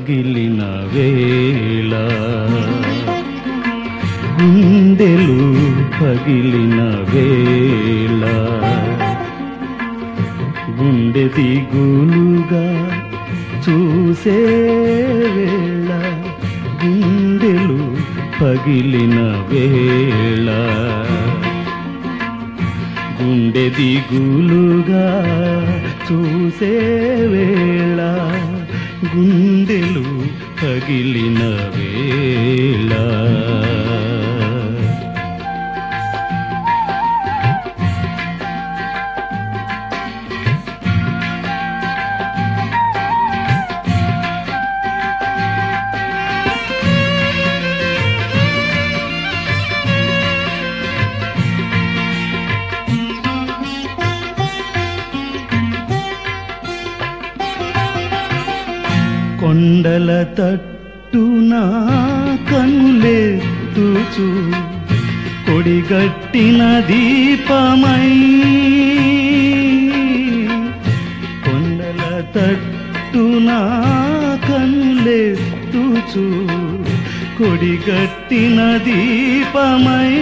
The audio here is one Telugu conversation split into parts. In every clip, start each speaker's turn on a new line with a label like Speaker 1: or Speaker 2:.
Speaker 1: పగిలిన వేళ గుండెలు పగిలిన వేళ గుండె దిగులుగా చూసే వేళ గుండెలు పగిలిన వేళ గుండె దిగులుగా చూసే వేళ గుండెలు పగిలిన వేళ కొండల తట్టున కనులెత్తుచు కొడిగట్టిన దీపమై కొండల తట్టున కనులెత్తుచు కొడిగట్టిన దీపమై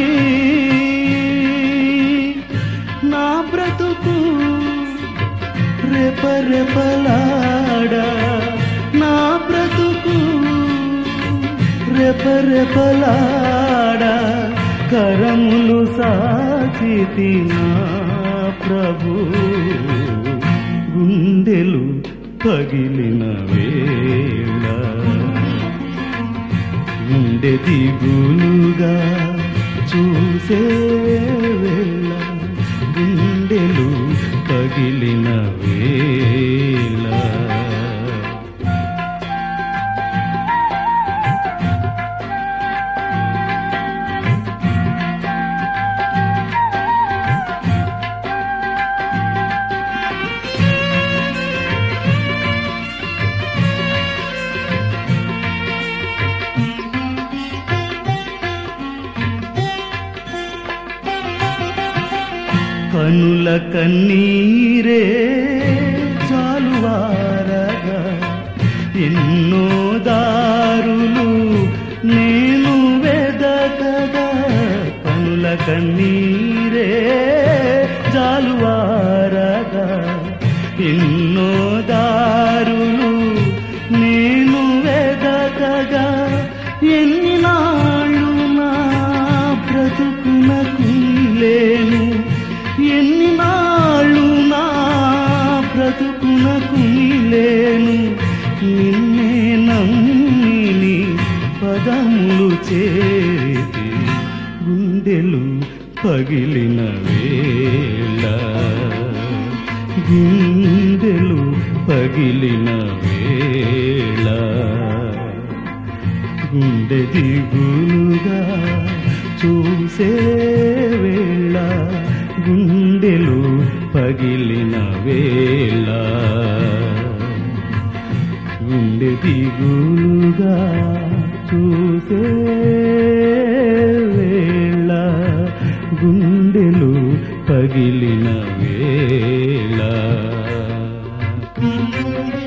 Speaker 1: నా బ్రతుకు రెపరెపలాడా నా బ్రతుకు రెపరెపలాడా కరములు సాచితి నా ప్రభు గుండెలు పగిలిన వేళ గుండె దిగులుగా చూసే వేళ గుండెలు పగిలిన వేళ కనుల కన్నీరే చాలువారగా ఎన్నో దారులు నేను వెదకగా కనుల కన్నీరే చాలువారగా ఎన్నో దారులు నేను వెదకగా ఎన్ని నాళ్ళు నా బ్రతుకునకు లేను ఎన్ని నాళ్ళు నా బ్రతుకునకు లేను నిన్నే నమ్మిని పదములు చేరి గుండెలు పగిలిన వేళ గుండెలు పగిలిన వేళ గుండె దిగులుగా చూసే వేళ గుండెలు పగిలిన వేళ గుండె దిగులుగా చూసే వేళ గుండెలు పగిలిన వేళ